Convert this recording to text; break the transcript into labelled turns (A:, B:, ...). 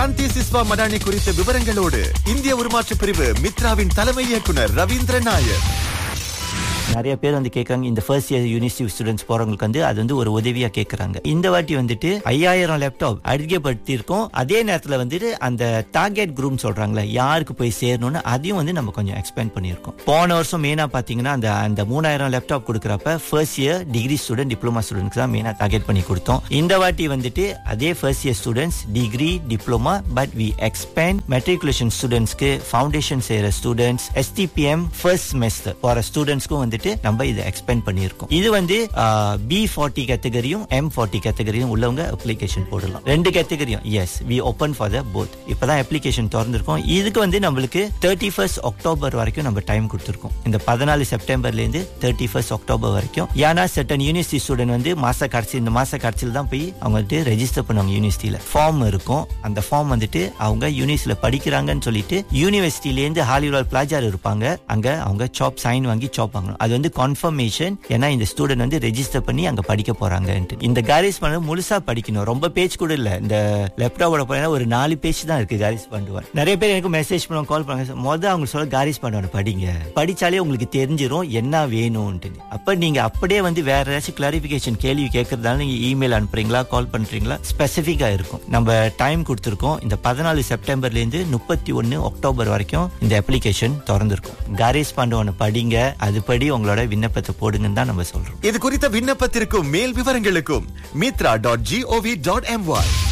A: சாந்தி சிஸ்வா மடானி குறித்த விவரங்களோடு இந்திய உருமாற்ற பிரிவு மித்ராவின் தலைமை இயக்குனர் ரவீந்திர நாயர்
B: நிறைய பேர் வந்து கேட்கறாங்க இந்த ஃபர்ஸ்ட் இயர் யூனிவர்சிட்டி ஸ்டூடெண்ட்ஸ் போறவங்களுக்கு வந்து அது வந்து ஒரு உதவியா கேட்கறாங்க இந்த வாட்டி வந்துட்டு ஐயாயிரம் லேப்டாப் அறிக்கைப்படுத்தியிருக்கோம் அதே நேரத்துல வந்துட்டு அந்த டார்கெட் குரூப் சொல்றாங்களே யாருக்கு போய் சேரணும்னு அதையும் வந்து நம்ம கொஞ்சம் எக்ஸ்பேண்ட் பண்ணியிருக்கோம் போன வருஷம் மெயினா பாத்தீங்கன்னா அந்த அந்த மூணாயிரம் லேப்டாப் கொடுக்குறப்ப first year degree student diploma students தான் மெயினா டார்கெட் பண்ணி கொடுத்தோம் இந்த வாட்டி வந்துட்டு அதே first year students degree diploma but we expand matriculation ஸ்டூடெண்ட்ஸ்க்கு ஃபவுண்டேஷன் செய்யற ஸ்டூடெண்ட்ஸ் எஸ்டிபிஎம் ஃபர்ஸ்ட் செமஸ்டர் போற ஸ்டூடெண்ட்ஸ்க்கும் வந்துட்டு நம்ம இதை எக்ஸ்பேண்ட் பண்ணியிருக்கோம் இது வந்து பி ஃபார்ட்டி கேட்டகரியும் எம் ஃபார்ட்டி கேட்டகரியும் உள்ளவங்க அப்ளிகேஷன் போடலாம் ரெண்டு கேட்டகரியும் as we open for the both இப்பதான் அப்ளிகேஷன் திறந்திருக்கோம் இதுக்கு வந்து நம்மளுக்கு தேர்ட்டி ஃபர்ஸ்ட் அக்டோபர் வரைக்கும் நம்ம டைம் கொடுத்துருக்கோம் இந்த பதினாலு செப்டம்பர்ல இருந்து தேர்ட்டி ஃபர்ஸ்ட் அக்டோபர் வரைக்கும் ஏன்னா செட்டன் யூனிவர்சிட்டி ஸ்டூடெண்ட் வந்து மாச கடைசி இந்த மாச கடைசியில் தான் போய் அவங்க வந்துட்டு ரெஜிஸ்டர் பண்ணுவாங்க யூனிவர்சிட்டியில ஃபார்ம் இருக்கும் அந்த ஃபார்ம் வந்துட்டு அவங்க யூனிவர்சிட்டியில படிக்கிறாங்கன்னு சொல்லிட்டு யூனிவர்சிட்டில இருந்து ஹாலிவுட் பிளாஜார் இருப்பாங்க அங்க அவங்க சாப் சைன் வாங்கி சாப் வாங்கணும் அது வந்து கன்ஃபர்மேஷன் ஏன்னா இந்த ஸ்டூடெண்ட் வந்து ரெஜிஸ்டர் பண்ணி அங்க படிக்க போறாங்கன்ட்டு இந்த காரிஸ் பண்ண முழுசா படிக்கணும் ரொம்ப பேஜ் கூட இல்ல இந்த லேப்டாப்போட போனா ஒரு நாலு பேஜ் தான் இருக்கு காரிஸ் பண்ணுவான் நிறைய பேர் எனக்கு மெசேஜ் பண்ணுவாங்க கால் பண்ணுவாங்க மொதல் அவங்க சொல்ல காரிஸ் பண்ணுவாங்க படிங்க படிச்சாலே உங்களுக்கு தெரிஞ்சிரும் என்ன வேணும்ட்டு அப்ப நீங்க அப்படியே வந்து வேற ஏதாச்சும் கிளாரிபிகேஷன் கேள்வி கேட்கறதால நீங்க இமெயில் அனுப்புறீங்களா கால் பண்றீங்களா ஸ்பெசிபிக்கா இருக்கும் நம்ம டைம் கொடுத்துருக்கோம் இந்த பதினாலு செப்டம்பர்ல இருந்து முப்பத்தி ஒன்னு அக்டோபர் வரைக்கும் இந்த அப்ளிகேஷன் திறந்திருக்கும் காரிஸ் பண்ணுவான படிங்க அதுபடி உங்களோட விண்ணப்பத்தை போடுங்கன்னு தான் நம்ம சொல்றோம்
A: இது குறித்த விண்ணப்பத்திற்கும் மேல் விவரங்களுக்கும் Mitra dot GOV dot MY